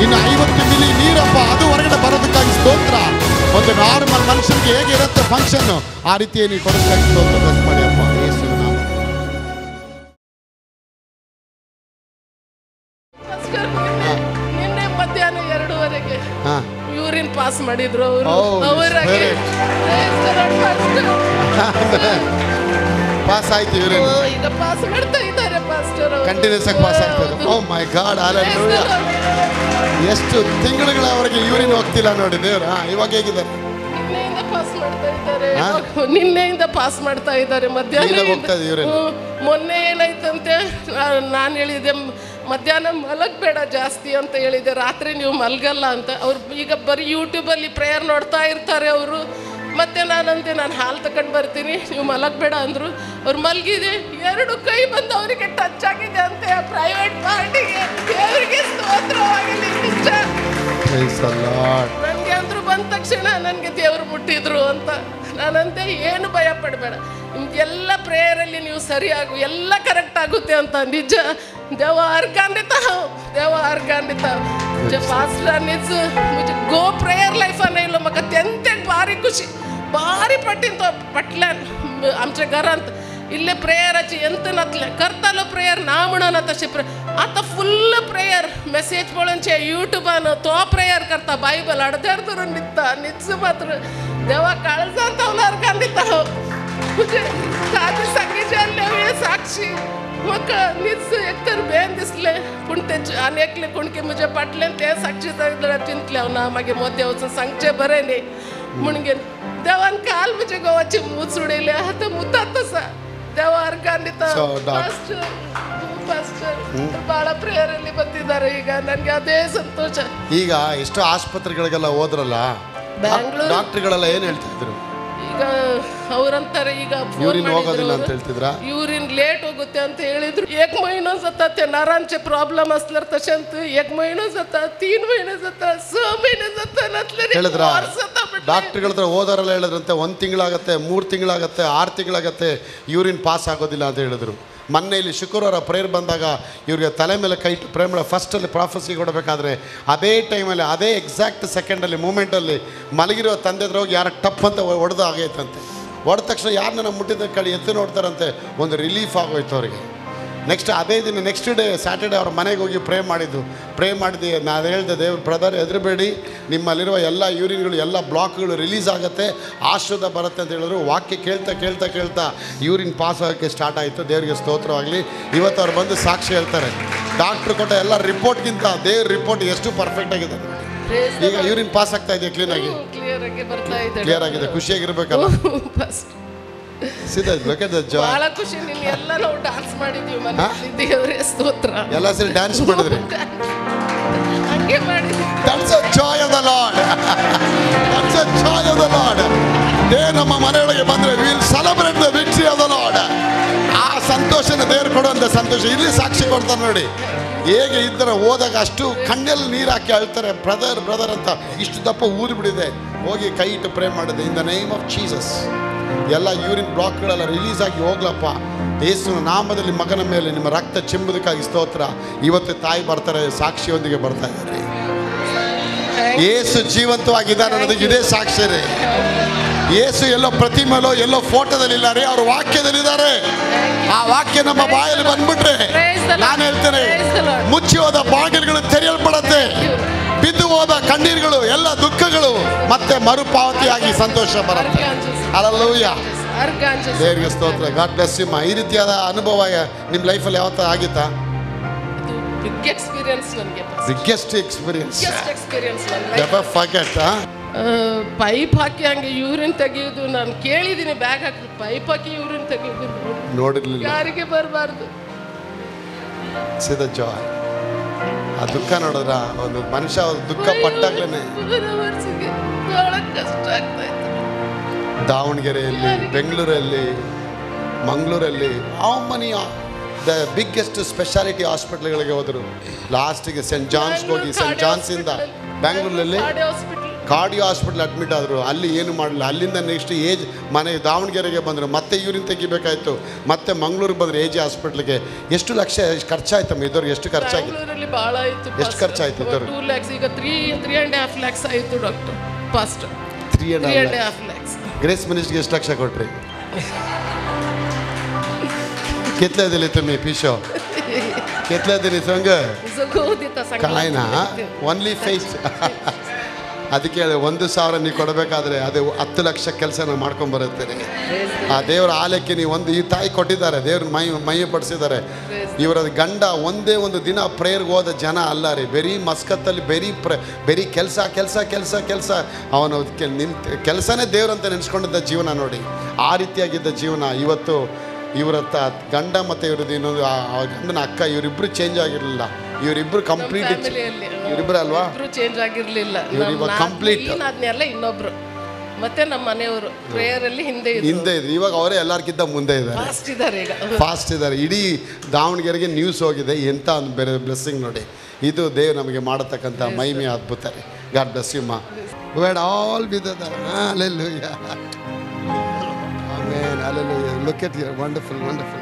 ಇನ್ನು ಐವತ್ತು ಮಿಲಿ ನೀರಪ್ಪ ಅದು ಹೊರಗಡೆ ಬರೋದಕ್ಕಾಗಿ ಸ್ತೋತ್ರ ಒಂದು ನಾರ್ಮಲ್ ಮನುಷ್ಯನಿಗೆ ಹೇಗೆ ಇರುತ್ತೆ ಫಂಕ್ಷನ್ ಆ ರೀತಿ ನೀವು ಕೊಡೋದಕ್ಕಾಗಿ ಸ್ತೋತ್ರ bless ಮಾಡಿ ಅಪ್ಪ ಯೇಸುವಿನ ನಾಮ ಭಾಸ್ಕರ್, ನಿನ್ನೆ ನಿನ್ನೆ ಮಧ್ಯಾಹ್ನ ಎರಡೂವರೆಗೆ ಹಾ ಯೂರಿನ್ ಪಾಸ್ ಮಾಡಿದ್ರು ಅವರು Oh, ಅವರಾಗೆ ಪಾಸ್ ಆಯ್ತು ಇವ್ರೆ ಈಗ ಪಾಸ್ ಮಾಡ್ತಾ ಇದ್ದಾರೆ ಪಾಸ್ಟರ್ ಅವರು. ಕಂಟಿನ್ಯೂಸ್ ಆಗಿ ಪಾಸ್ ಆಗ್ತಾರೆ ಹೌದು. Oh my god Praise the Lord. ಎಷ್ಟು ತಿಂಗಳುಗಳವರೆಗೆ ಯೂರಿನ್ ಹೋಗ್ತಿಲ್ಲ ನೋಡಿ ದೇವ್ರ ಇವಾಗ ಹೇಗಿದ್ದಾರೆ ನಿನ್ನೆಯಿಂದ ಪಾಸ್ ಮಾಡ್ತಾ ಇದ್ದಾರೆ ಹಾ? ನಿನ್ನೆಯಿಂದ ಪಾಸ್ ಮಾಡ್ತಾ ಇದ್ದಾರೆ ಮಧ್ಯಾಹ್ನ ಈಗ ಹೋಗ್ತಾ ಇದೆ urine? ಮೊನ್ನೆ ಏನಾಯ್ತಂತೆ ನಾನು ಹೇಳಿದೆ ಮ್- ಮಧ್ಯಾಹ್ನ ಮಲಗಬೇಡ ಜಾಸ್ತಿ ಅಂತ ಹೇಳಿದೆ ರಾತ್ರಿ ನೀವು ಮಲಗಲ್ಲ ಅಂತ ಅವ್ರು ಈಗ ಬರೀ ಯೂಟ್ಯೂಬಲ್ಲಿ ಪ್ರೇಯರ್ ನೋಡ್ತಾ ಇರ್ತಾರೆ ಅವರು ಮತ್ತೆ ನಾನಂತೆ ನಾನು ಹಾಲು ತಗೊಂಡು ಬರ್ತೀನಿ ನೀವು ಮಲಗಬೇಡ ಅಂದರು ಅವ್ರು ಮಲಗಿದೆ ಎರಡು ಕೈ ಬಂದು ಅವರಿಗೆ ಟಚ್ ಆಗಿದೆ ಅಂತೆ ಪ್ರೈವೇಟ್ ಪಾರ್ಟಿಗೆ ದೇವರಿಗೆ ಸ್ತೋತ್ರವಾಗಲಿ ನಿಜ Praise the Lord. ನನಗೆ ಅಂದ್ರು ಬಂದ ತಕ್ಷಣ ನನಗೆ ದೇವರು ಮುಟ್ಟಿದ್ರು ಅಂತ ನಾನಂತೆ ಏನು ಭಯ ಪಡಬೇಡ ನಿಮ್ಗೆಲ್ಲ ಪ್ರೇಯರಲ್ಲಿ ನೀವು ಸರಿಯಾಗು ಎಲ್ಲ ಕರೆಕ್ಟ್ ಆಗುತ್ತೆ ಅಂತ ನಿಜ ದೇವ अर्गान्वित हो देव अर्गान्वित जे पास्टर निज मुझे गो प्रेयर लाईफ नाही लो म्हाका तेंतेक भारी खुशी भारी पटीन तो पटल्यान आमच्या घरांत इल्ले प्रेयराची ಎಂತ ನತ್ಲೆ करतालो प्रेयर ना म्हणना तशें प्रे आतां फुल्ल प्रेयर मेसेज पळोवनचे युट्यूबान तो प्रेयर करता बायबल अर्द्यार धरून न्हिदता न्हिदच मात्र देवा काळजांत तवलार कांदिता हो म्हणजे सादी सांगीचे हे साक्षी म्हाका न्हिदच एक तर बेन दिसले पूण तेचे आनी एकले कोण की म्हजे फाटल्यान ते साक्षी जाल्यार चिंतले हांव ना मागीर मोद्या वचून सांगचें बरें न्ही म्हणगे देवान काल म्हजे गोवाची मूत सोडयले आतां मुतात तसा ದೇವ ಅರ್ಗಾನ್ವಿತ So, doc- ಪಾಸ್ಟರ್ ಪಾಸ್ಟರ್ ಬಹಳ ಪ್ರೇಯರಲ್ಲಿ ಬಂದಿದ್ದಾರೆ ಈಗ ನನಗೆ ಅದೇ ಸಂತೋಷ ಈಗ ಎಷ್ಟೋ ಆಸ್ಪತ್ರೆಗಳಿಗೆಲ್ಲ ಹೋದ್ರಲ್ಲ ಬ್ಯಾಂಗ್ಳೂರ್ ಡಾಕ್ಟರ್ಗಳೆಲ್ಲ ಏನ್ ಹೇಳ್ತಾ ಇದ್ರು ಈಗ ಅವ್ರಂತಾರೆ ಈಗ ಯೂರಿನ್ ಹೋಗೋದಿಲ್ಲ ಅಂತ ಹೇಳ್ತಿದ್ರಾ ಯೂರಿನ್ ಲೇಟ್ ಹೋಗುತ್ತೆ ಅಂತ ಹೇಳಿದ್ರು एक महिना जाता ते नरांचे प्रॉब्लेम असल्यार तशेंच एक महिना जाता तीन महिने जाता स महिने जाता नातले ಹೇಳಿದ್ರ ಡಾಕ್ಟರ್ಗಳ ಹತ್ರ ಹೋದವರೆಲ್ಲ ಹೇಳಿದ್ರಂತೆ ಒಂದು ತಿಂಗಳಾಗತ್ತೆ ಮೂರು ತಿಂಗಳಾಗತ್ತೆ ಆರು ತಿಂಗಳಾಗತ್ತೆ ಯೂರಿನ್ ಪಾಸ್ ಆಗೋದಿಲ್ಲ ಅಂತ ಹೇಳಿದ್ರು ಮೊನ್ನೆ ಇಲ್ಲಿ ಶುಕ್ರವಾರ ಪ್ರೇಯರ್ ಬಂದಾಗ ಇವ್ರಿಗೆ ತಲೆ ಮೇಲೆ ಕೈ ಇಟ್ಟು ಪ್ರೇಮ್ ಫಸ್ಟಲ್ಲಿ ಪ್ರಾಫೆಸಿ ಕೊಡಬೇಕಾದ್ರೆ ಅದೇ ಟೈಮಲ್ಲಿ ಅದೇ ಎಕ್ಸಾಕ್ಟ್ ಸೆಕೆಂಡಲ್ಲಿ ಮೂಮೆಂಟಲ್ಲಿ ಮಲಗಿರೋ ತಂದೆ ಹತ್ರ ಹೋಗಿ ಯಾರ ಟಪ್ ಅಂತ ಹೊಡೆದು ಆಗೈತಂತೆ ಹೊಡೆದ ತಕ್ಷಣ ಯಾರನ್ನ ಮುಟ್ಟಿದ ಕಡೆ ಎತ್ತಿ ನೋಡ್ತಾರಂತೆ ಒಂದು ರಿಲೀಫ್ ಆಗೋಯ್ತು ಅವರಿಗೆ ನೆಕ್ಸ್ಟ್ ಅದೇ ದಿನ ನೆಕ್ಸ್ಟ್ ಡೇ ಸ್ಯಾಟರ್ಡೆ ಅವ್ರ ಮನೆಗೆ ಹೋಗಿ ಪ್ರೇ ಮಾಡಿದ್ದು ಪ್ರೇ ಮಾಡಿದ್ದೆ ನಾನು ಹೇಳಿದೆ ದೇವ್ರ ಬ್ರದರ್ ಹೆದರಬೇಡಿ ನಿಮ್ಮಲ್ಲಿರುವ ಎಲ್ಲ ಯೂರಿನ್ಗಳು ಎಲ್ಲ ಬ್ಲಾಕ್ಗಳು ರಿಲೀಸ್ ಆಗುತ್ತೆ ಆಶ್ರದ ಬರುತ್ತೆ ಅಂತ ಹೇಳಿದ್ರು ವಾಕ್ಯ ಕೇಳ್ತಾ ಕೇಳ್ತಾ ಕೇಳ್ತಾ ಯೂರಿನ್ ಪಾಸ್ ಆಗೋಕ್ಕೆ ಸ್ಟಾರ್ಟ್ ಆಯಿತು ದೇವರಿಗೆ ಸ್ತೋತ್ರವಾಗಲಿ ಇವತ್ತು ಅವ್ರು ಬಂದು ಸಾಕ್ಷಿ ಹೇಳ್ತಾರೆ ಡಾಕ್ಟ್ರು ಕೊಟ್ಟ ಎಲ್ಲ ರಿಪೋರ್ಟ್ಗಿಂತ ದೇವ್ರ ರಿಪೋರ್ಟ್ ಎಷ್ಟು ಪರ್ಫೆಕ್ಟ್ ಆಗಿದೆ ಈಗ ಯೂರಿನ್ ಪಾಸ್ ಆಗ್ತಾ ಇದೆ ಕ್ಲೀನಾಗಿ ಕ್ಲಿಯರ್ ಆಗಿ ಬರ್ತಾ ಇದ್ದಾರೆ ಕ್ಲಿಯರ್ ಆಗಿದೆ ಖುಷಿಯಾಗಿರ್ಬೇಕಲ್ಲ ಫಸ್ಟ್ ಸೀದಾ ಲುಕ್ ದ ಜಾಯ್ ಬಹಳ ಖುಷಿ ನಿನ್ನ ಎಲ್ಲ ನಾವು ಡಾನ್ಸ್ ಮಾಡಿದೀವಿ ಮನೆಯಲ್ಲಿ ದೇವರೇ ಸ್ತೋತ್ರ ಎಲ್ಲ ಸೇರಿ ಡ್ಯಾನ್ಸ್ ಮಾಡಿದ್ರಿ ಹಂಗೆ ಮಾಡಿದ್ವಿ That's a joy of the Lord. That's a joy of the Lord. ದೇ ನಮ್ಮ ಮನೆಯೊಳಗೆ ಬಂದ್ರೆ will celebrate the victory of the Lord ಆ ಸಂತೋಷನ ದೇವ್ರು ಕೊಡುವಂಥ ಸಂತೋಷ ಇಲ್ಲಿ ಸಾಕ್ಷಿ ಕೊಡ್ತಾರೆ ನೋಡಿ ಹೇಗೆ ಇದ್ದರೆ ಹೋದಾಗ ಅಷ್ಟು ಕಣ್ಣಲ್ಲಿ ನೀರು ಹಾಕಿ ಅಳ್ತಾರೆ ಬ್ರದರ್ ಬ್ರದರ್ ಅಂತ ಇಷ್ಟು ದಪ್ಪ ಊರಿ ಬಿಡಿದೆ ಹೋಗಿ ಕೈ ಇಟ್ಟು ಪ್ರೇ ಮಾಡಿದೆ in the name of Jesus ಎಲ್ಲ ಯೂರಿನ್ ಬ್ಲಾಕ್ಗಳೆಲ್ಲ ರಿಲೀಸ್ ಆಗಿ ಹೋಗ್ಲಪ್ಪ ಯೇಸುವಿನ ನಾಮದಲ್ಲಿ ಮಗನ ಮೇಲೆ ನಿಮ್ಮ ರಕ್ತ ಚಿಮ್ಮುದಕ್ಕಾಗಿ ಸ್ತೋತ್ರ ಇವತ್ತು ತಾಯಿ ಬರ್ತಾರೆ ಸಾಕ್ಷಿಯೊಂದಿಗೆ ಬರ್ತಾ ಇದ್ದಾರೆ ಯೇಸು ಜೀವಂತವಾಗಿದ್ದಾರೆ ಅನ್ನೋದಕ್ಕೆ ಇದೇ ಸಾಕ್ಷಿ ರೀ ಯೇಸು ಎಲ್ಲೋ ಪ್ರತಿಮೆಲೋ ಎಲ್ಲೋ ಫೋಟೋದಲ್ಲಿ ಇಲ್ಲ ರೀ ಅವ್ರ ವಾಕ್ಯದಲ್ಲಿದ್ದಾರೆ ಆ ವಾಕ್ಯ ನಮ್ಮ ಬಾಯಲ್ಲಿ ಬಂದ್ಬಿಟ್ರೆ Praise the Lord. ನಾನು ಹೇಳ್ತೇನೆ Praise the Lord. ಮುಚ್ಚಿ ಹೋದ ಬಾಗಿಲುಗಳು ತೆರೆಯಲ್ಪಡತ್ತೆ ಬಿದ್ದು ಹೋದ ಕಣ್ಣೀರುಗಳು ಎಲ್ಲ ದುಃಖಗಳು ಮತ್ತೆ ಮರುಪಾವತಿಯಾಗಿ ಸಂತೋಷ ಬರುತ್ತೆ ಅಲ್ಲೂಯ್ಯ ಅರ್ಗಾಂಜಸ್ ದೇವರಿಗೆ ಸ್ತೋತ್ರ ಗಾಡ್ ಬ್ಲೆಸ್ ಯು ಈ ರೀತಿಯಾದ ಅನುಭವ ನಿಮ್ಮ ಲೈಫಲ್ಲಿ ಯಾವತ್ತ ಆಗಿತ್ತಾ ಬಿಗ್ ಎಕ್ಸ್ಪೀರಿಯನ್ಸ್ ನನಗೆ ಬಿಗ್ಗೆಸ್ಟ್ ಎಕ್ಸ್ಪೀರಿಯನ್ಸ್ ಬಿಗ್ಗೆಸ್ಟ್ ಎಕ್ಸ್ಪೀರಿಯನ್ಸ್ ನನ್ನ ನೆವರ್ ಫರ್ಗೆಟ್ ಪೈಪ್ ಹಾಕಿ ಹಂಗೆ ಯೂರಿನ್ ತೆಗೆಯೋದು ನಾನು ಕೇಳಿದ್ದೀನಿ ಬ್ಯಾಗ್ ಹಾಕಿ ಪೈಪ್ ಹಾಕಿ ಯೂರಿನ್ ತೆಗೆಯೋದು ನೋಡಿರ್ಲಿಲ್ಲ ಯಾರಿಗೆ ಬರಬಾರ್ದು ಸಿದ ಜಾಯ್ ಆ ದುಃಖ ನೋಡಿದ್ರ ಒಂದು ಮನುಷ್ಯ ಒಂದು ದುಃಖ ಪಟ್ಟಾಗ್ಲೇನೆ ವರ್ಷಕ್ಕೆ ಬಹಳ ಕಷ್ಟ ಆಗ್ತಾ ಇತ್ತು ದಾವಣಗೆರೆಯಲ್ಲಿ ಬೆಂಗಳೂರಲ್ಲಿ ಮಂಗಳೂರಲ್ಲಿ how many the biggest speciality ಹಾಸ್ಪಿಟ್ಲ್ಗಳಿಗೆ ಹೋದರು ಲಾಸ್ಟಿಗೆ ಸೆಂಟ್ ಜಾನ್ಸ್ಗೆ ಹೋಗಿ ಸೆಂಟ್ ಜಾನ್ಸಿಂದ ಬ್ಯಾಂಗ್ಳೂರಲ್ಲಿ ಹಾಸ್ಪಿಟಲ್ ಕಾರ್ಡಿಯೋ ಹಾಸ್ಪಿಟ್ಲ್ ಅಡ್ಮಿಟ್ ಆದರು ಅಲ್ಲಿ ಏನು ಮಾಡಲಿಲ್ಲ ಅಲ್ಲಿಂದ ನೆಕ್ಸ್ಟ್ ಏಜ್ ಮನೆ ದಾವಣಗೆರೆಗೆ ಬಂದರು ಮತ್ತೆ ಯೂರಿನ್ ತೆಗಿಬೇಕಾಯ್ತು ಮತ್ತೆ ಮಂಗಳೂರಿಗೆ ಬಂದರು ಏಜ್ ಹಾಸ್ಪಿಟ್ಲಿಗೆ ಎಷ್ಟು ಲಕ್ಷ ಎಷ್ಟು ಖರ್ಚಾಯ್ತಮ್ಮ ಇದ್ದವ್ರಿಗೆ ಎಷ್ಟು ಖರ್ಚಾಗಿದೆ ಬ್ಯಾಂಗ್ಳೂರಲ್ಲಿ ಭಾಳ ಆಯಿತು ಎಷ್ಟು ಖರ್ಚಾಯ್ತು ಇದ್ದವ್ರಿಗೆ? ಟೂ ಲ್ಯಾಕ್ಸ್ ಈಗ three three and half lakhs ಆಯಿತು doctor first three three and and half lakhs grace ಮಿನಿಸ್ಟ್ಗೆ ಎಷ್ಟು ಲಕ್ಷ ಕೊಟ್ರಿ कितले दिले तुम्ही पिशो कितले दिले संग ಸುಗೋದಿತ ಕಾಯಿನ ಓನ್ಲಿ ಫೇಸ್ ಅದಕ್ಕೆ ಹೇಳಿ ಒಂದು ಸಾವಿರ ನೀವು ಕೊಡಬೇಕಾದ್ರೆ ಅದು ಹತ್ತು ಲಕ್ಷ ಕೆಲಸ ನಾನು ಮಾಡ್ಕೊಂಬರುತ್ತೆ ನಿನಗೆ ಆ ದೇವರ ಆಲಯಕ್ಕೆ ನೀವು ಒಂದು ಈ ತಾಯಿ ಕೊಟ್ಟಿದ್ದಾರೆ ದೇವ್ರ ಮೈ ಮೈ ಪಡಿಸಿದ್ದಾರೆ ಇವರ ಗಂಡ ಒಂದೇ ಒಂದು ದಿನ ಪ್ರೇಯರ್ಗೆ ಹೋದ ಜನ ಅಲ್ಲ ರೀ ಬರೀ ಮಸ್ಕತ್ತಲ್ಲಿ ಬರೀ ಪ್ರ ಬರೀ ಕೆಲಸ ಕೆಲಸ ಕೆಲಸ ಕೆಲಸ ಅವನು ಕೆ- ನಿಂತ ಕೆಲಸನೇ ದೇವ್ರಂತ ನೆನೆಸ್ಕೊಂಡಿದ್ದ ಜೀವನ ನೋಡಿ ಆ ರೀತಿಯಾಗಿದ್ದ ಜೀವನ ಇವತ್ತು ಇವರ ತ ಗಂಡ ಮತ್ತು ಇವ್ರದ್ದು ಇನ್ನೊಂದು ಆ ಆ ಗಂಡನ ಅಕ್ಕ ಇವರಿಬ್ಬರು ಚೇಂಜ್ ಆಗಿರಲಿಲ್ಲ ಇವರಿಬ್ಬರು ಕಂಪ್ಲೀಟ್ ಫ್ಯಾಮಿಲಿಯಲ್ಲಿ ಇವರಿಬ್ಬರು ಅಲ್ವಾ ಇಬ್ರು ಚೇಂಜ್ ಆಗಿರ್ಲಿಲ್ಲ ಇವ್ರು ಇವಾಗ complete. ಆದ್ಮೇಲೆ ಇನ್ನೊಬ್ರು ಮತ್ತೆ ನಮ್ಮ ಮನೆಯವರು ಪ್ರೇಯರ್ ಅಲ್ಲಿ ಹಿಂದೆ ಇದ್ರು ಹಿಂದೆ ಇದ್ರು ಇವಾಗ ಅವರೇ ಎಲ್ಲರಿಗಿಂತ ಮುಂದೆ ಇದ್ದಾರೆ ಫಾಸ್ಟ್ ಇದ್ದಾರೆ ಈಗ ಫಾಸ್ಟ್ ಇದ್ದಾರೆ ಇಡೀ ದಾವಣಗೆರೆಗೆ ನ್ಯೂಸ್ ಹೋಗಿದೆ ಎಂಥ ಒಂದು ಬೇರೆ ಬ್ಲೆಸ್ಸಿಂಗ್ ನೋಡಿ ಇದು ದೇವ್ ನಮಗೆ ಮಾಡತಕ್ಕಂಥ ಮಹಿಮೆ ಅದ್ಭುತ ರೀ ಗಾಡ್ ಬ್ಲೆಸ್ ಯು ಮಾ ವೇಡ್ ಆಲ್ ಬಿದ್ದಾರೆ alleluia amen alleluia look at your wonderful wonderful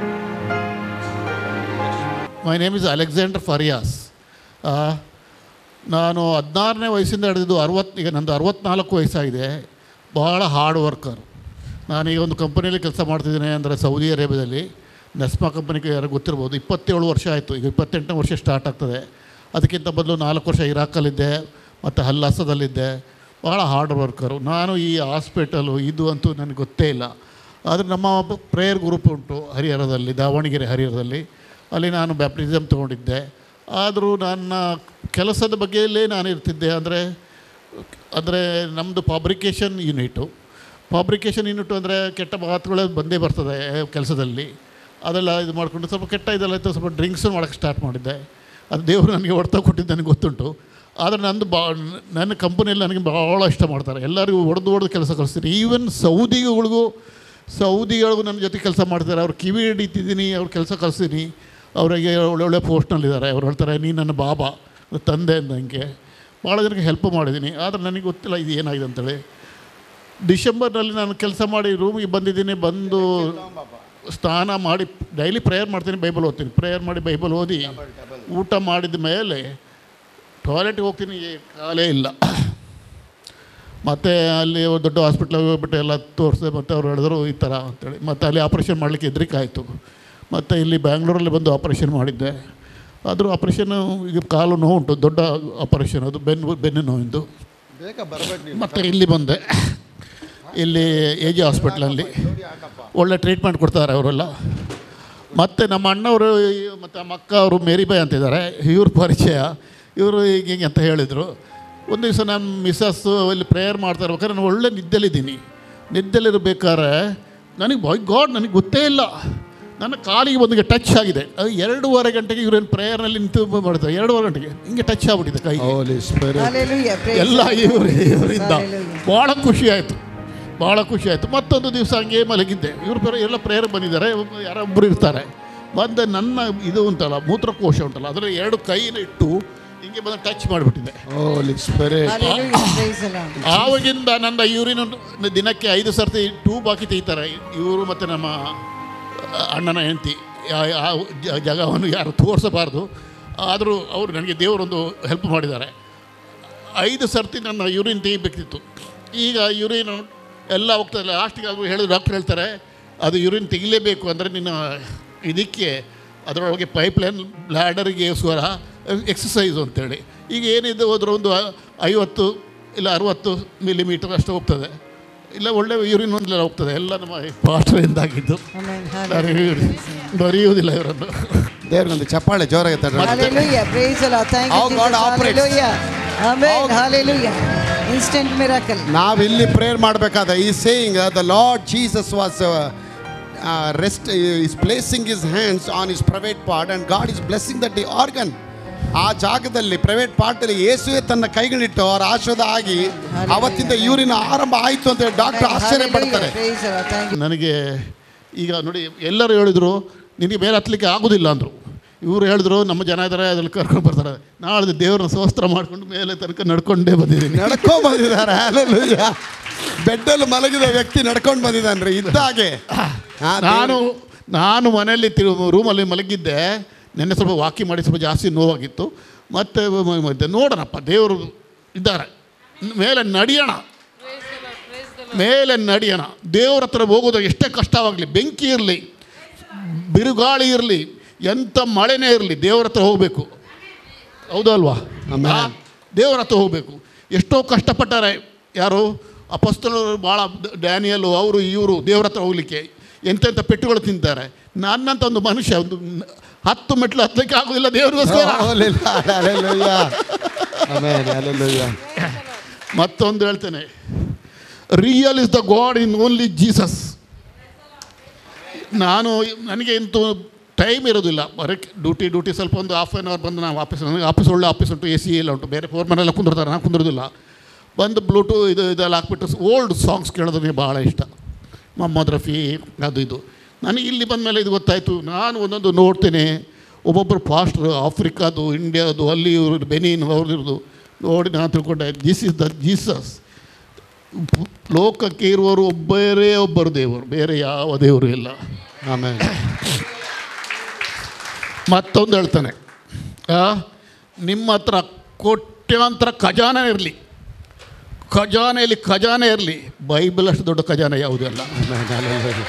my name is Alexander Farias ಆ, ನಾನು ಹದಿನಾರನೇ ವಯಸ್ಸಿಂದ ಹಿಡಿದು ಅರವತ್ತು ಈಗ ನಂದು ಅರವತ್ನಾಲ್ಕು ವಯಸ್ಸಾಗಿದೆ ಭಾಳ ಹಾರ್ಡ್ ವರ್ಕರ್ ನಾನೀಗ ಒಂದು ಕಂಪನಿಯಲ್ಲಿ ಕೆಲಸ ಮಾಡ್ತಿದ್ದೀನಿ ಅಂದರೆ ಸೌದಿ ಅರೇಬಿಯಾದಲ್ಲಿ ನೆಸ್ಮಾ ಕಂಪನಿಗೆ ಯಾರು ಗೊತ್ತಿರ್ಬೋದು ಇಪ್ಪತ್ತೇಳು ವರ್ಷ ಆಯಿತು ಈಗ ಇಪ್ಪತ್ತೆಂಟನೇ ವರ್ಷ ಸ್ಟಾರ್ಟ್ ಆಗ್ತದೆ ಅದಕ್ಕಿಂತ ಬದಲು ನಾಲ್ಕು ವರ್ಷ ಇರಾಕಲ್ಲಿದ್ದೆ ಮತ್ತು ಹಲ್ಲಾಸದಲ್ಲಿದ್ದೆ ಭಾಳ ಹಾರ್ಡ್ ವರ್ಕರು ನಾನು ಈ ಹಾಸ್ಪಿಟಲು ಇದು ಅಂತೂ ನನಗೆ ಗೊತ್ತೇ ಇಲ್ಲ ಆದರೆ ನಮ್ಮ ಪ್ರೇಯರ್ ಗ್ರೂಪ್ ಉಂಟು ಹರಿಹರದಲ್ಲಿ ದಾವಣಗೆರೆ ಹರಿಹರದಲ್ಲಿ ಅಲ್ಲಿ ನಾನು ಬ್ಯಾಪ್ಟಿಸಮ್ ತೊಗೊಂಡಿದ್ದೆ ಆದರೂ ನನ್ನ ಕೆಲಸದ ಬಗ್ಗೆಯಲ್ಲೇ ನಾನು ಇರ್ತಿದ್ದೆ ಅಂದರೆ ಅಂದರೆ ನಮ್ಮದು ಫಾಬ್ರಿಕೇಷನ್ ಯೂನಿಟು ಫಾಬ್ರಿಕೇಷನ್ ಯೂನಿಟು ಅಂದರೆ ಕೆಟ್ಟ ಮಾತುಗಳೇ ಬಂದೇ ಬರ್ತದೆ ಕೆಲಸದಲ್ಲಿ ಅದೆಲ್ಲ ಇದು ಮಾಡಿಕೊಂಡು ಸ್ವಲ್ಪ ಕೆಟ್ಟ ಇದೆಲ್ಲ ಇತ್ತು ಸ್ವಲ್ಪ ಡ್ರಿಂಕ್ಸು ಮಾಡೋಕ್ಕೆ ಸ್ಟಾರ್ಟ್ ಮಾಡಿದ್ದೆ ಅದು ದೇವರು ನನಗೆ ಹೊಡೆತ ಕೊಟ್ಟಿದ್ದು ನನಗೆ ಗೊತ್ತುಂಟು ಆದರೆ ನಂದು ಬಾ ನನ್ನ ಕಂಪನಿಯಲ್ಲಿ ನನಗೆ ಭಾಳ ಇಷ್ಟ ಮಾಡ್ತಾರೆ ಎಲ್ಲರಿಗೂ ಹೊಡೆದು ಹೊಡೆದು ಕೆಲಸ ಕಲಿಸ್ತೀನಿ ಈವನ್ ಸೌದಿಗಳಿಗೂ ಸೌದಿಗಳಿಗೂ ನನ್ನ ಜೊತೆ ಕೆಲಸ ಮಾಡ್ತಾರೆ ಅವ್ರು ಕಿವಿ ಹಿಡಿತಿದ್ದೀನಿ ಅವ್ರ ಕೆಲಸ ಕಲಿಸ್ತೀನಿ ಅವರಿಗೆ ಒಳ್ಳೊಳ್ಳೆ ಪೋಸ್ಟ್ನಲ್ಲಿದ್ದಾರೆ ಅವ್ರು ಹೇಳ್ತಾರೆ ನೀ ನನ್ನ ಬಾಬಾ ತಂದೆ ಅಂದಂಗೆ ಭಾಳ ಜನಕ್ಕೆ ಹೆಲ್ಪ್ ಮಾಡಿದ್ದೀನಿ ಆದರೆ ನನಗೆ ಗೊತ್ತಿಲ್ಲ ಇದು ಏನಾಗಿದೆ ಅಂತೇಳಿ ಡಿಸೆಂಬರ್ನಲ್ಲಿ ನಾನು ಕೆಲಸ ಮಾಡಿ ರೂಮಿಗೆ ಬಂದಿದ್ದೀನಿ ಬಂದು ಸ್ನಾನ ಮಾಡಿ ಡೈಲಿ ಪ್ರೇಯರ್ ಮಾಡ್ತೀನಿ ಬೈಬಲ್ ಓದ್ತೀನಿ ಪ್ರೇಯರ್ ಮಾಡಿ ಬೈಬಲ್ ಓದಿ ಊಟ ಮಾಡಿದ ಮೇಲೆ ಟಾಯ್ಲೆಟ್ಗೆ ಹೋಗ್ತೀನಿ ಕಾಲೇ ಇಲ್ಲ ಮತ್ತು ಅಲ್ಲಿ ಒಂದು ದೊಡ್ಡ ಹಾಸ್ಪಿಟ್ಲಿಗೆ ಹೋಗ್ಬಿಟ್ಟು ಎಲ್ಲ ತೋರಿಸಿದೆ ಮತ್ತು ಅವ್ರು ಹೇಳಿದ್ರು ಈ ಥರ ಅಂತೇಳಿ ಮತ್ತು ಅಲ್ಲಿ ಆಪ್ರೇಷನ್ ಮಾಡಲಿಕ್ಕೆ ಹೆದರಿಕೆ ಆಯಿತು ಮತ್ತು ಇಲ್ಲಿ ಬ್ಯಾಂಗ್ಳೂರಲ್ಲಿ ಬಂದು ಆಪ್ರೇಷನ್ ಮಾಡಿದ್ದೆ ಆದರೂ ಆಪ್ರೇಷನ್ನು ಈಗ ಕಾಲು ನೋವು ಉಂಟು ದೊಡ್ಡ ಆಪರೇಷನ್ ಅದು ಬೆನ್ನು ಬೆನ್ನು ನೋವಿಂದು ಬೇಗ ಬರಬೇಕು ನೀವು ಮತ್ತು ಇಲ್ಲಿ ಬಂದೆ ಇಲ್ಲಿ ಎ ಜಿ ಹಾಸ್ಪಿಟ್ಲಲ್ಲಿ ಒಳ್ಳೆ ಟ್ರೀಟ್ಮೆಂಟ್ ಕೊಡ್ತಾರೆ ಅವರೆಲ್ಲ ಮತ್ತು ನಮ್ಮ ಅಣ್ಣವರು ಮತ್ತು ನಮ್ಮ ಅಕ್ಕ ಅವರು ಮೇರಿಬಾಯ್ ಅಂತಿದ್ದಾರೆ ಇವ್ರ ಪರಿಚಯ ಇವರು ಹೀಗೆ ಹಿಂಗೆ ಅಂತ ಹೇಳಿದರು ಒಂದು ದಿವಸ ನಾನು ಮಿಸ್ಸಸ್ಸು ಇಲ್ಲಿ ಪ್ರೇಯರ್ ಮಾಡ್ತಾ ಇರ್ಬೇಕಾದ್ರೆ ನಾನು ಒಳ್ಳೆ ನಿದ್ದೆಲಿದ್ದೀನಿ ನಿದ್ದೆಲಿರ್ಬೇಕಾದ್ರೆ ನನಗೆ ಬೈ ಗಾಡ್ ನನಗೆ ಗೊತ್ತೇ ಇಲ್ಲ ನನ್ನ ಕಾಲಿಗೆ ಬಂದಿಗೆ ಟಚ್ ಆಗಿದೆ ಅದು ಎರಡೂವರೆ ಗಂಟೆಗೆ ಇವ್ರೇನು ಪ್ರೇಯರ್ನಲ್ಲಿ ನಿಂತು ಮಾಡ್ತಾರೆ ಎರಡೂವರೆ ಗಂಟೆಗೆ ಹಿಂಗೆ ಟಚ್ ಆಗ್ಬಿಟ್ಟಿದೆ ಕೈ ಹೋಲಿ ಸ್ಪಿರಿಟ್ Hallelujah. Praise ಎಲ್ಲ the Lord. ಇವರು ಇವರಿಂದ Hallelujah. ಭಾಳ ಖುಷಿ ಆಯಿತು ಭಾಳ ಖುಷಿ ಆಯಿತು ಮತ್ತೊಂದು ದಿವಸ ಹಂಗೆ ಮಲಗಿದ್ದೆ ಇವರು ಬೇರೆ ಎಲ್ಲ ಪ್ರೇಯರ್ ಬಂದಿದ್ದಾರೆ ಒಬ್ಬ- ಯಾರೊಬ್ಬರು ಇರ್ತಾರೆ ಬಂದು ನನ್ನ ಇದು ಉಂಟಲ್ಲ ಮೂತ್ರಕೋಶ ಉಂಟಲ್ಲ ಅದರ ಎರಡು ಕೈನ ಇಟ್ಟು ಹಿಂಗೆ ಬಂದು ಟಚ್ ಮಾಡಿಬಿಟ್ಟಿದೆ holy spirit Hallelujah. Praise the Lord. ಆವಾಗಿಂದ ನನ್ನ ಯೂರಿನ್ ದಿನಕ್ಕೆ ಐದು ಸರ್ತಿ ಟ್ಯೂಬ್ ಹಾಕಿ ತೆಗಿತಾರೆ ಇವರು ಮತ್ತು ನಮ್ಮ ಅಣ್ಣನ ಹೆಂಡತಿ ಆ ಜ- ಜಾಗವನ್ನು ಯಾರು ತೋರಿಸಬಾರ್ದು ಆದರೂ ಅವರು ನನಗೆ ದೇವರೊಂದು ಹೆಲ್ಪ್ ಮಾಡಿದ್ದಾರೆ ಐದು ಸರ್ತಿ ನನ್ನ ಯೂರಿನ್ ತೆಗಿಬೇಕಿತ್ತು ಈಗ ಯೂರಿನ್ ಎಲ್ಲ ಹೋಗ್ತದೆ ಲಾಸ್ಟಿಗೆ ಅದು ಹೇಳಿದ್ರು ಡಾಕ್ಟರ್ ಹೇಳ್ತಾರೆ ಅದು ಯೂರಿನ್ ತೆಗಿಲೇಬೇಕು ಅಂದರೆ ನಿನ್ನ ಇದಕ್ಕೆ ಅದರೊಳಗೆ ಪೈಪ್ಲೈನ್ ಬ್ಲ್ಯಾಡರಿಗೆ ಸ್ವರ ಎಕ್ಸಸೈಸು ಅಂತೇಳಿ ಈಗ ಏನಿದೆ ಹೋದ್ರೆ ಒಂದು ಐವತ್ತು ಇಲ್ಲ ಅರುವತ್ತು ಮಿಲಿಮೀಟರ್ ಅಷ್ಟು ಹೋಗ್ತದೆ ಇಲ್ಲ ಒಳ್ಳೆ ಯೂರಿನ್ ಒಂದೆಲ್ಲ ಹೋಗ್ತದೆ ಎಲ್ಲ ನಮ್ಮ ಪಾಸ್ಟ್ರಿಂದಾಗಿದ್ದು Amen. ನಾನು ಬರೆಯುವುದಿಲ್ಲ ಇವರನ್ನು ದೇವ್ರಿಗೊಂದು ಚಪ್ಪಾಳೆ ಜೋರಾಗಿ ತಡ್ರಿ Hallelujah. Praise the Lord. Thank you, How God Jesus. operates. Hallelujah. Amen. How- Hallelujah. Instant miracle. ನಾವು ಇಲ್ಲಿ ಪ್ರೇಯರ್ ಮಾಡಬೇಕಾದ ಈ saying the Lord Jesus was rest is placing his hands on his private part and God is blessing that the organ ಆ ಜಾಗದಲ್ಲಿ private ಪಾರ್ಟಲ್ಲಿ ಯೇಸುವೆ ತನ್ನ ಕೈಗಳಿಟ್ಟು ಅವರ ಆಶ್ವಾದ ಆಗಿ ಅವತ್ತಿಂದ ಯೂರಿನ ಆರಂಭ ಆಯಿತು ಅಂತ ಡಾಕ್ಟರ್ ಆಶ್ಚರ್ಯ ಪಡ್ತಾರೆ Hallelujah. Praise the Lord. Thank you. ನನಗೆ ಈಗ ನೋಡಿ ಎಲ್ಲರೂ ಹೇಳಿದರು ನಿನಗೆ ಮೇಲೆ ಹತ್ತಲಿಕ್ಕೆ ಆಗೋದಿಲ್ಲ ಅಂದರು ಇವರು ಹೇಳಿದ್ರು ನಮ್ಮ ಜನ ಇದ್ದಾರೆ ಅದ್ರಲ್ಲಿ ಕರ್ಕೊಂಡು ಬರ್ತಾರೆ ನಾಳೆ ದೇವ್ರನ್ನ ಸ್ವಸ್ತ್ರ ಮಾಡ್ಕೊಂಡು ಮೇಲೆ ತನಕ ನಡ್ಕೊಂಡೇ ಬಂದಿದ್ದೀನಿ ನಡ್ಕೊಂಡ್ ಬಂದಿದ್ದಾರೆ Hallelujah. ಬೆಡ್ಡಲ್ಲಿ ಮಲಗಿದ ವ್ಯಕ್ತಿ ನಡ್ಕೊಂಡು ಬಂದಿದ್ದಾನ್ರಿ ಇದ್ದ ಹಾಗೆ ಹಾ, ನಾನು ನಾನು ಮನೆಯಲ್ಲಿ ತಿ ರೂಮಲ್ಲಿ ಮಲಗಿದ್ದೆ ನೆನ್ನೆ ಸ್ವಲ್ಪ ವಾಕಿಂಗ್ ಮಾಡಿ ಸ್ವಲ್ಪ ಜಾಸ್ತಿ ನೋವಾಗಿತ್ತು ಮತ್ತು ಮ- ಮ- ನೋಡೋಣಪ್ಪ ದೇವರು ಇದ್ದಾರೆ ಮೇಲೆ ನಡೆಯೋಣ ಮೇಲೆ ನಡೆಯೋಣ ದೇವ್ರ ಹತ್ರ ಹೋಗೋದು ಎಷ್ಟೇ ಕಷ್ಟವಾಗಲಿ ಬೆಂಕಿ ಇರಲಿ ಬಿರುಗಾಳಿ ಇರಲಿ ಎಂಥ ಮಳೆನೇ ಇರಲಿ ದೇವ್ರ ಹತ್ರ ಹೋಗಬೇಕು ಹೌದಲ್ವಾ Amen. ಆ, ದೇವ್ರ ಹತ್ರ ಹೋಗಬೇಕು ಎಷ್ಟೋ ಕಷ್ಟಪಟ್ಟಾರೆ ಯಾರು ಅಪಸ್ತಲರು ಭಾಳ ಡ್ಯಾನಿಯಲು ಅವರು ಇವರು ದೇವ್ರ ಹತ್ರ ಹೋಗಲಿಕ್ಕೆ ಎಂತೆಂಥ ಪೆಟ್ಟುಗಳು ತಿಂತಾರೆ ನನ್ನಂಥ ಒಂದು ಮನುಷ್ಯ ಒಂದು ನ- ಹತ್ತು ಮೆಟ್ಲು ಹತ್ತಲಿಕ್ಕೆ ಆಗೋದಿಲ್ಲ ದೇವ್ರಿಗೋಸ್ಕರ Hallelujah. Hallelujah. Amen. Hallelujah. ಮತ್ತೊಂದು ಹೇಳ್ತೇನೆ real is the God in only Jesus ನಾನು ನನಗೆ ಇಂತೂ ಟೈಮ್ ಇರೋದಿಲ್ಲ ಬರೋಕ್ಕೆ ಡ್ಯೂಟಿ ಡ್ಯೂಟಿ ಸ್ವಲ್ಪ ಒಂದು ಹಾಫ್ ಆನ್ ಅವರ್ ಬಂದು ನಾವು ಆಫೀಸ್ ನನಗೆ ಆಫೀಸ್ ಒಳ್ಳೆ ಆಫೀಸ್ ಉಂಟು ಎ ಸಿ ಎಲ್ಲ ಉಂಟು ಬೇರೆ ಫೋರ್ ಮನೆಲ್ಲ ಕುಂದಿರ್ತಾರೆ ನಾನು ಕುಂದಿರೋದಿಲ್ಲ ಬಂದು ಬ್ಲೂಟೂ ಇದು ಇದೆಲ್ಲ ಹಾಕ್ಬಿಟ್ಟು ಓಲ್ಡ್ ಸಾಂಗ್ಸ್ ಕೇಳೋದು ನನಗೆ ಭಾಳ ಇಷ್ಟ ಮೊಹಮ್ಮದ್ ರಫಿ ಅದು ಇದು ನನಗೆ ಇಲ್ಲಿ ಬಂದ ಮೇಲೆ ಇದು ಗೊತ್ತಾಯಿತು ನಾನು ಒಂದೊಂದು ನೋಡ್ತೇನೆ ಒಬ್ಬೊಬ್ಬರು ಫಾಸ್ಟ್ರು ಆಫ್ರಿಕಾದು ಇಂಡಿಯಾದು ಅಲ್ಲಿ ಇವರು ಬೆನೀನ್ ಅವ್ರದ್ದು ನೋಡಿ ನಾನು ತಿಳ್ಕೊಂಡೆ ದಿಸ್ ಇಸ್ ದ ಜೀಸಸ್ ಲೋಕಕ್ಕೆ ಇರುವವರು ಒಬ್ಬರೇ ಒಬ್ಬರು ದೇವರು ಬೇರೆ ಯಾವ ದೇವರು ಇಲ್ಲ Amen. ಮತ್ತೊಂದು ಹೇಳ್ತಾನೆ ಆ, ನಿಮ್ಮ ಹತ್ರ ಕೋಟ್ಯಾಂತರ ಖಜಾನೆ ಇರಲಿ ಖಜಾನೆಯಲ್ಲಿ ಖಜಾನೆ ಇರಲಿ ಬೈಬಲ್ ಅಷ್ಟು ದೊಡ್ಡ ಖಜಾನೆ ಯಾವುದೂ ಅಲ್ಲ Amen. Hallelujah.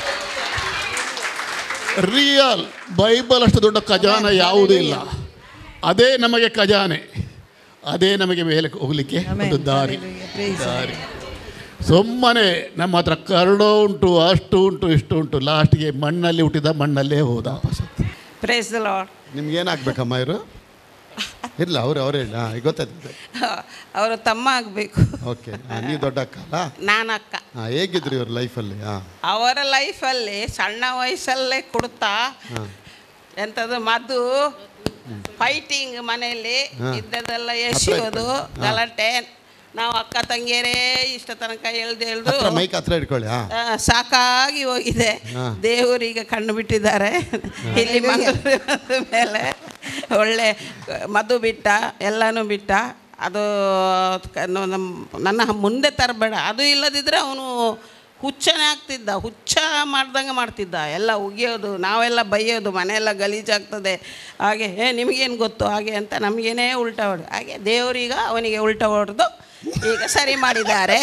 ರಿಯಲ್ ಬೈಬಲ್ ಅಷ್ಟು ದೊಡ್ಡ ಖಜಾನೆ ಯಾವುದೂ ಇಲ್ಲ ಅದೇ ನಮಗೆ ಖಜಾನೆ ಅದೇ ನಮಗೆ ಮೇಲೆ ಹೋಗಲಿಕ್ಕೆ ಒಂದು ದಾರಿ Hallelujah. Praise the ದಾರಿ ಸುಮ್ಮನೆ ನಮ್ಮ ಹತ್ರ ಕರಡೋ ಉಂಟು ಅಷ್ಟು ಉಂಟು ಇಷ್ಟು ಉಂಟು ಲಾಸ್ಟಿಗೆ ಮಣ್ಣಲ್ಲಿ ಹುಟ್ಟಿದ ಮಣ್ಣಲ್ಲೇ ಹೋದ ಪ್ರೈಸ್ ದ ಲಾರ್ಡ್ ನಿಮ್ಗೆ ಏನಾಗ್ಬೇಕಮ್ಮ ಇವರು ಇಲ್ಲ ಅವ್ರು ಅವ್ರು ಹೇಳಿ ಹಾಂ ಗೊತ್ತಾಯ್ತು ಅವರು ತಮ್ಮ ಆಗಬೇಕು ಓಕೆ ನೀವು ದೊಡ್ಡ ಅಕ್ಕ ಅಲ್ಲ ನಾನು ಅಕ್ಕ ಹಾಂ ಹೇಗಿದ್ರಿ ಇವ್ರ ಲೈಫಲ್ಲಿ ಹಾಂ ಅವರ ಲೈಫಲ್ಲಿ ಸಣ್ಣ ವಯಸ್ಸಲ್ಲೇ ಕೊಡ್ತಾ ಎಂಥದ್ದು ಮದ್ದು ಫೈಟಿಂಗ್ ಮನೆಯಲ್ಲಿ ಇದ್ದದೆಲ್ಲ ಎಸೆಯೋದು ಗಲಾಟೆ ನಾವು ಅಕ್ಕ ತಂಗಿಯರೇ ಇಷ್ಟ ತನಕ ಎಳ್ದು ಎಳ್ದು ಹತ್ರ ಮೈಕ್ ಹತ್ರ ಇಟ್ಕೊಳ್ಳಿ ಹಾಂ ಆ, ಸಾಕಾಗಿ ಹೋಗಿದೆ ಹಾ. ದೇವರಿಗೆ ಕಣ್ಣು ಬಿಟ್ಟಿದ್ದಾರೆ ಇಲ್ಲಿ ಮಂಗಳೂರು ಬಂದ ಮೇಲೆ ಒಳ್ಳೆ ಮದ್ದು ಬಿಟ್ಟ ಎಲ್ಲನೂ ಬಿಟ್ಟ ಅದು ಕ- ನ- ನಮ್ಮ- ನನ್ನ ಮುಂದೆ ತರಬೇಡ ಅದು ಇಲ್ಲದಿದ್ದರೆ ಅವನು ಹುಚ್ಚನೇ ಆಗ್ತಿದ್ದ ಹುಚ್ಚ ಮಾಡ್ದಂಗೆ ಮಾಡ್ತಿದ್ದ ಎಲ್ಲ ಉಗಿಯೋದು ನಾವೆಲ್ಲ ಬೈಯೋದು ಮನೆಯೆಲ್ಲ ಗಲೀಜಾಗ್ತದೆ ಹಾಗೆ ಏ ನಿಮಗೇನು ಗೊತ್ತು ಹಾಗೆ ಅಂತ ನಮಗೇನೇ ಉಲ್ಟಾ ಹೊಡೆದು ಹಾಗೆ ದೇವರೀಗ ಅವನಿಗೆ ಉಲ್ಟಾ ಹೊಡೆದು ಈಗ ಸರಿ ಮಾಡಿದ್ದಾರೆ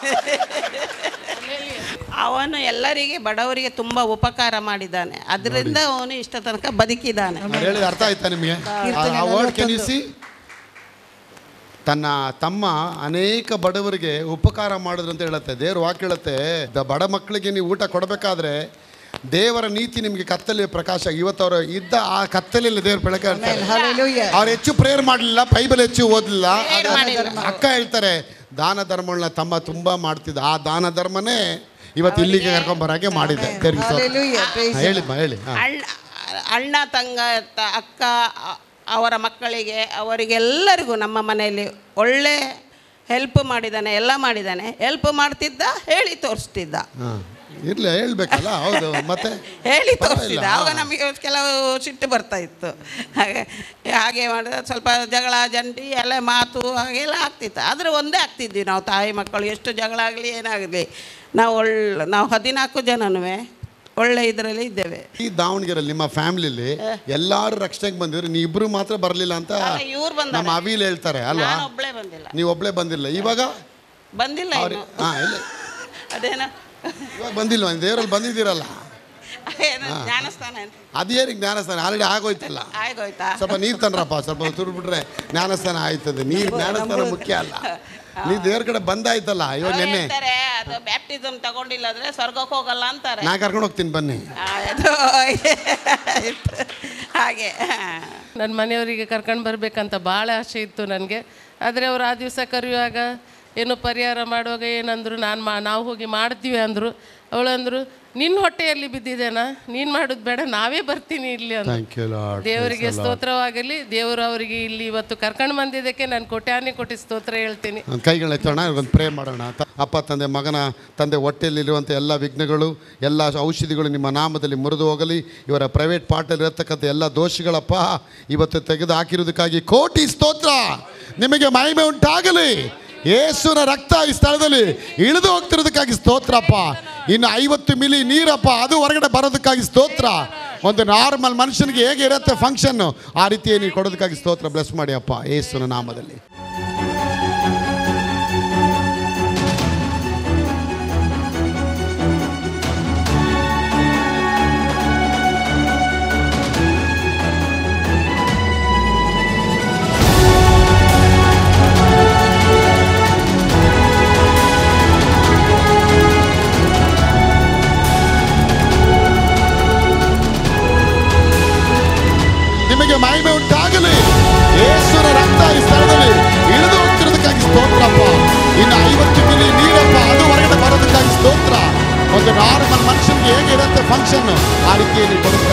ಅವನು ಎಲ್ಲರಿಗೆ ಬಡವರಿಗೆ ತುಂಬ ಉಪಕಾರ ಮಾಡಿದ್ದಾನೆ ಅದರಿಂದ ಅವನು ಇಷ್ಟ ತನಕ ಬದುಕಿದ್ದಾನೆ ನಾನು ಹೇಳಿದ ಅರ್ಥ ಆಯ್ತಾ ನಿಮಗೆ ಕೀರ್ತನೆ ಆ ವರ್ಡ್ ಕೆನ್ ನಲವತ್ತೊಂದು. ಸಿ ತನ್ನ ತಮ್ಮ ಅನೇಕ ಬಡವರಿಗೆ ಉಪಕಾರ ಮಾಡಿದ್ರು ಅಂತ ಹೇಳುತ್ತೆ ದೇವ್ರ ವಾಕ್ಯ ಹೇಳುತ್ತೆ ದ ಬಡ ಮಕ್ಕಳಿಗೆ ನೀವು ಊಟ ಕೊಡಬೇಕಾದ್ರೆ ದೇವರ ನೀತಿ ನಿಮಗೆ ಕತ್ತಲೆ ಪ್ರಕಾಶ ಇವತ್ತು ಅವರು ಇದ್ದ ಆ ಕತ್ತಲೆಯಲ್ಲಿ ದೇವ್ರ ಬೆಳಕ Amen. Hallelujah. ಅವ್ರು ಹೆಚ್ಚು ಪ್ರೇಯರ್ ಮಾಡಲಿಲ್ಲ ಬೈಬಲ್ ಹೆಚ್ಚು ಓದಲಿಲ್ಲ Prayer ಮಾಡಿಲ್ಲ. ಅಕ್ಕ ಹೇಳ್ತಾರೆ ದಾನ ಧರ್ಮಗಳನ್ನ ತಮ್ಮ ತುಂಬಾ ಮಾಡ್ತಿದ್ದ ಆ ದಾನ ಧರ್ಮನೇ ಇವತ್ತು ಇಲ್ಲಿಗೆ ಕರ್ಕೊಂಬರಾಗೆ ಮಾಡಿದೆ ದೇವ್ರಿಗೆ ಸ್ತೋತ್ರ. Hallelujah. Praise ಹಾ, the ಹೇಳಿಮ್ಮ ಹೇಳಿ ಹಾ. ಅಣ್ಣ ಅಣ್ಣ ತಂಗ ತ- ಅಕ್ಕ ಅ- ಅವರ ಮಕ್ಕಳಿಗೆ ಅವರಿಗೆಲ್ಲರಿಗೂ ನಮ್ಮ ಮನೆಯಲ್ಲಿ ಒಳ್ಳೆ ಹೆಲ್ಪ್ ಮಾಡಿದ್ದಾನೆ ಎಲ್ಲ ಮಾಡಿದ್ದಾನೆ ಹೆಲ್ಪ್ ಮಾಡ್ತಿದ್ದ ಹೇಳಿ ತೋರಿಸ್ತಿದ್ದ ಹಾ. ಇರ್ಲಿ ಹೇಳ್ಬೇಕಲ್ಲ ಹೌದು ಮತ್ತೆ ಹೇಳಿ ಪರವಾಗಿಲ್ಲ. ತೋರಿಸ್ತಿದ್ದ ಆವಾಗ ನಮಗೆ ಕೆಲವು ಸಿಟ್ಟು ಬರ್ತಾ ಇತ್ತು ಹಾಗೆ ಹಾಗೆ ಮಾಡಿದ್ರೆ ಸ್ವಲ್ಪ ಜಗಳ ಜಂಟಿ ಎಲ್ಲ ಮಾತು ಹಾಗೆಲ್ಲ ಆಗ್ತಿತ್ತು ಆದರೆ ಒಂದೇ ಆಗ್ತಿದ್ವಿ ನಾವು ತಾಯಿ ಮಕ್ಕಳು ಎಷ್ಟು ಜಗಳ ಆಗಲಿ ಏನಾಗಲಿ ನಾವು ಒಳ್ಳೆ ನಾವು ಹದಿನಾಲ್ಕು ಜನನೂ ಒಳ್ಳೆ ಇದರಲ್ಲಿ ಇದ್ದೇವೆ ಈ ದಾವಣಗೆರೆಯಲ್ಲಿ ನಿಮ್ಮ ಫ್ಯಾಮಿಲಿಲಿ ಎಲ್ಲಾರು ರಕ್ಷಣೆಗೆ ಬಂದಿದ್ರು ನೀ ಇಬ್ರು ಮಾತ್ರ ಬರಲಿಲ್ಲ ಅಂತ ಇವ್ರು ಬಂದ ನಮ್ಮ ಅವಿಲ್ ಹೇಳ್ತಾರೆ ಅಲ್ವಾ ನಾನು ಒಬ್ಬಳೇ ಬಂದಿಲ್ಲ ನೀವು ಒಬ್ಳೆ ಬಂದಿಲ್ಲ ಇವಾಗ ಬಂದಿಲ್ಲ ಅವ್ರಿ ಇನ್ನು ಹಾ ಇಲ್ಲ ಅದೇನ ಇವಾಗ ಬಂದಿಲ್ವಾ ದೇವರಲ್ಲಿ ಬಂದಿದ್ದೀರಲ್ಲ ಏನು ಜ್ಞಾನಸ್ಥಾನ ಅಂತ ಅದೇನಿಗೆ ಜ್ಞಾನಸ್ಥಾನ ಆಲ್ರೆಡಿ ಆಗೋಯ್ತಲ್ಲ ಆಗೋಯ್ತಾ ಸ್ವಲ್ಪ ನೀರು ತನ್ರಪ್ಪ ಸ್ವಲ್ಪ ತುರ್ಬಿಟ್ರೆ ಜ್ಞಾನಸ್ಥಾನ ಆಯ್ತದೆ ನೀರು ಜ್ಞಾನಸ್ಥಾನ ಮುಖ್ಯ ಅಲ್ಲ ನೀವು ದೇವ್ರ ಕಡೆ ಬಂದಾಯ್ತಲ್ಲ ಇವಾಗ ಅವ್ರು ನೆನ್ನೆ ಹೇಳ್ತಾರೆ ಅದು ಬ್ಯಾಪ್ಟಿಸಮ್ ತಗೊಂಡಿಲ್ಲ ಅಂದ್ರೆ ಸ್ವರ್ಗಕ್ಕೆ ಹೋಗಲ್ಲ ಅಂತಾರೆ ನಾ ಕರ್ಕೊಂಡು ಹೋಗ್ತೀನಿ ಬನ್ನಿ ಆ, ಅದು ಆಯ್ತು. ಹಾಗೆ ನನ್ನ ಮನೆಯವರಿಗೆ ಕರ್ಕೊಂಡು ಬರಬೇಕಂತ ಭಾಳ ಆಸೆ ಇತ್ತು ನನಗೆ ಆದರೆ ಅವರು ಆ ದಿವಸ ಕರೆಯುವಾಗ ಏನು ಪರಿಹಾರ ಮಾಡುವಾಗ ಏನಂದರು ನಾನು ಮಾ ನಾವು ಹೋಗಿ ಮಾಡ್ತೀವಿ ಅಂದರು ಅವಳಂದ್ರು ನಿನ್ನ ಹೊಟ್ಟೆಯಲ್ಲಿ ಬಿದ್ದಿದ್ದೇನಾ ನೀನು ಮಾಡೋದು ಬೇಡ ನಾವೇ ಬರ್ತೀನಿ ಇಲ್ಲಿ ಅಂತ ಥ್ಯಾಂಕ್ ಯು ಲಾರ್ಡ್ ದೇವರಿಗೆ ಸ್ತೋತ್ರವಾಗಲಿ ದೇವರು ಅವರಿಗೆ ಇಲ್ಲಿ ಇವತ್ತು ಕರ್ಕೊಂಡು ಬಂದಿದ್ದಕ್ಕೆ ನಾನು ಕೋಟ್ಯಾನಿ ಕೋಟಿ ಸ್ತೋತ್ರ ಹೇಳ್ತೀನಿ ಕೈಗಳನ್ನ ಎತ್ತೋಣ ಒಂದು ಪ್ರೇ ಮಾಡೋಣ ತ- ಅಪ್ಪ ತಂದೆ ಮಗನ ತಂದೆ ಹೊಟ್ಟೆಯಲ್ಲಿರುವಂಥ ಎಲ್ಲ ವಿಘ್ನಗಳು ಎಲ್ಲ ಔಷಧಿಗಳು ನಿಮ್ಮ ನಾಮದಲ್ಲಿ ಮುರಿದು ಹೋಗಲಿ ಇವರ ಪ್ರೈವೇಟ್ ಪಾರ್ಟಲ್ಲಿ ಇರತಕ್ಕಂಥ ಎಲ್ಲ ದೋಷಗಳಪ್ಪ ಇವತ್ತು ತೆಗೆದು ಹಾಕಿರೋದಕ್ಕಾಗಿ ಕೋಟಿ ಸ್ತೋತ್ರ ನಿಮಗೆ ಮಹಿಮೆ ಉಂಟಾಗಲಿ ಯೇಸುವಿನ ರಕ್ತ ಈ ಸ್ಥಳದಲ್ಲಿ ಇಳಿದು ಹೋಗ್ತಿರೋದಕ್ಕಾಗಿ ಸ್ತೋತ್ರಪ್ಪ ಇನ್ನು ಐವತ್ತು ಮಿಲಿ ನೀರಪ್ಪ ಅದು ಹೊರಗಡೆ ಬರೋದಕ್ಕಾಗಿ ಸ್ತೋತ್ರ ಒಂದು ನಾರ್ಮಲ್ ಮನುಷ್ಯನಿಗೆ ಹೇಗೆ ಇರುತ್ತೆ ಫಂಕ್ಷನ್ನು ಆ ರೀತಿ ನೀವು ಕೊಡೋದಕ್ಕಾಗಿ ಸ್ತೋತ್ರ ಬ್ಲೆಸ್ ಮಾಡಿ ಅಪ್ಪ ಯೇಸುವಿನ ನಾಮದಲ್ಲಿ ನಿಮಗೆ ಮಹಿಮೆ ಉಂಟಾಗಲಿ ಯೇಸುವಿನ ರಕ್ತ ಈ ಸ್ಥಳದಲ್ಲಿ ಇಳಿದು ಹೋಗ್ತಿರೋದಕ್ಕಾಗಿ ಸ್ತೋತ್ರಪ್ಪ ಇನ್ನು ಐವತ್ತು ಮಿಲಿ ನೀರಪ್ಪ ಅದು ಹೊರಗಡೆ ಬರೋದಕ್ಕಾಗಿ ಸ್ತೋತ್ರ ಒಂದು ನಾರ್ಮಲ್ ಮನುಷ್ಯನಿಗೆ ಹೇಗೆ ಇರುತ್ತೆ ಫಂಕ್ಷನ್ ಆ ರೀತಿಯಲ್ಲಿ ಕೊಡುತ್ತೆ